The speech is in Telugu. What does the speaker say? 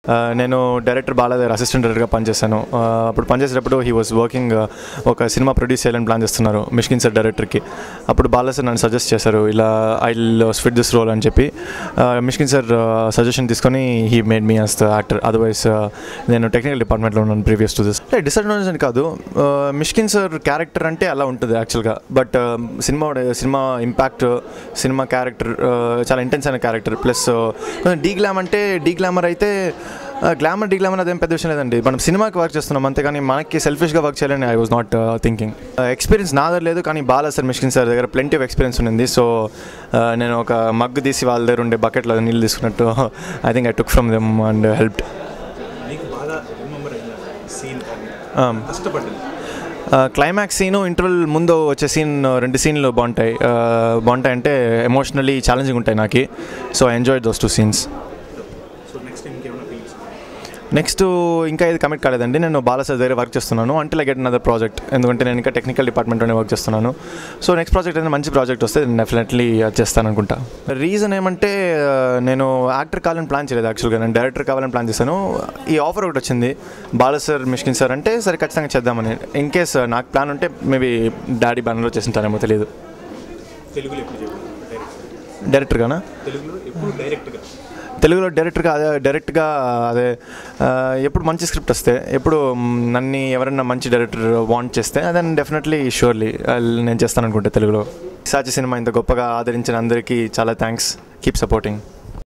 నేను డైరెక్టర్ బాలా దగ్గర అసిస్టెంట్ డైరెక్టర్గా పనిచేశాను ఆ, అప్పుడు పనిచేసేటప్పుడు హీ వాస్ వర్కింగ్ ఒక సినిమా ప్రొడ్యూస్ చేయాలని ప్లాన్ చేస్తున్నారు మిష్కిన్ సార్ డైరెక్టర్కి అప్పుడు బాలా సార్ నన్ను సజెస్ట్ చేశారు ఇలా ఐ స్విట్ దిస్ రోల్ అని చెప్పి మిష్కిన్ సార్ సజెషన్ తీసుకొని he made me as the actor otherwise నేను టెక్నికల్ డిపార్ట్మెంట్లో ఉన్నాను ప్రీవియస్ టు దిస్ డిసడ్వాంటేజ్ అని కాదు మిష్కిన్ సార్ క్యారెక్టర్ అంటే అలా ఉంటుంది యాక్చువల్గా బట్ సినిమా సినిమా ఇంపాక్ట్ సినిమా క్యారెక్టర్ చాలా ఇంటెన్స్ అయిన క్యారెక్టర్ ప్లస్ కొంచెం డీ గ్లామ్ అంటే డీ గ్లామర్ అయితే గ్లామర్ డీ గ్లామర్ అదేం పెద్ద విషయం లేదండి మనం సినిమాకి వర్క్ చేస్తున్నాం అంతేగాని మనకి సెల్ఫిష్గా వర్క్ చేయాలని I was not thinking experience నా దగ్గర లేదు కానీ బాలా సార్ మిష్కిన్ సార్ దగ్గర ప్లెంటీ ఆఫ్ ఎక్స్పీరియన్స్ ఉంది సో నేను ఒక మగ్గు తీసి వాళ్ళ దగ్గర ఉండే బకెట్లో నీళ్ళు తీసుకున్నట్టు I think I took from them and help నీకు బాగా రిమెంబర్ అయిన సీన్ కష్టపడ్డది క్లైమాక్స్ సీను ఇంటర్వెల్ ముందు వచ్చే సీన్ రెండు సీన్లు బాగుంటాయి ఆ, బాగుంటాయి అంటే ఎమోషనలీ ఛాలెంజింగ్ ఉంటాయి నాకు so I enjoy those two scenes so next time ఇంకేమైనా ఫీలింగ్స్ నెక్స్ట్ ఇంకా ఇది కమిట్ కాలేదండి నేను బాలాసార్ దగ్గర వర్క్ చేస్తున్నాను అంటే లైక్ గెట్ అదర్ ప్రాజెక్ట్ ఎందుకంటే నేను ఇంకా టెక్నికల్ డిపార్ట్మెంట్లోనే వర్క్ చేస్తున్నాను సో నెక్స్ట్ ప్రాజెక్ట్ అయితే మంచి ప్రాజెక్ట్ వస్తే నేను డెఫినెట్లీ చేస్తాను అనుకుంటా రీజన్ ఏమంటే ఆ, నేను యాక్టర్ కావాలని ప్లాన్ చేయలేదు యాక్చువల్గా నేను డైరెక్టర్ కావాలని ప్లాన్ చేశాను ఈ ఆఫర్ ఒకటి వచ్చింది బాలా సార్ మిష్కిన్ సార్ అంటే సరే ఖచ్చితంగా చేద్దామని ఇన్ కేస్ నాకు ప్లాన్ ఉంటే మేబీ డాడీ బ్యానర్లో చేసింటారేమో తెలియదు తెలుగులో ఎప్పుడు చెప్పాను డైరెక్ట్ డైరెక్టర్గానా తెలుగులో ఎప్పుడు డైరెక్ట్గా తెలుగులో డైరెక్టర్గా అదే డైరెక్ట్గా అదే ఆ, ఎప్పుడు మంచి స్క్రిప్ట్ వస్తే ఎప్పుడు మ్, నన్ను ఎవరైనా మంచి డైరెక్టర్ వాంట్ చేస్తే అదన్ డెఫినెట్లీ షూర్లీ నేను చేస్తాను అనుకుంటా తెలుగులో సాచి సినిమా ఇంత గొప్పగా ఆదరించిన అందరికీ చాలా థ్యాంక్స్ కీప్ సపోర్టింగ్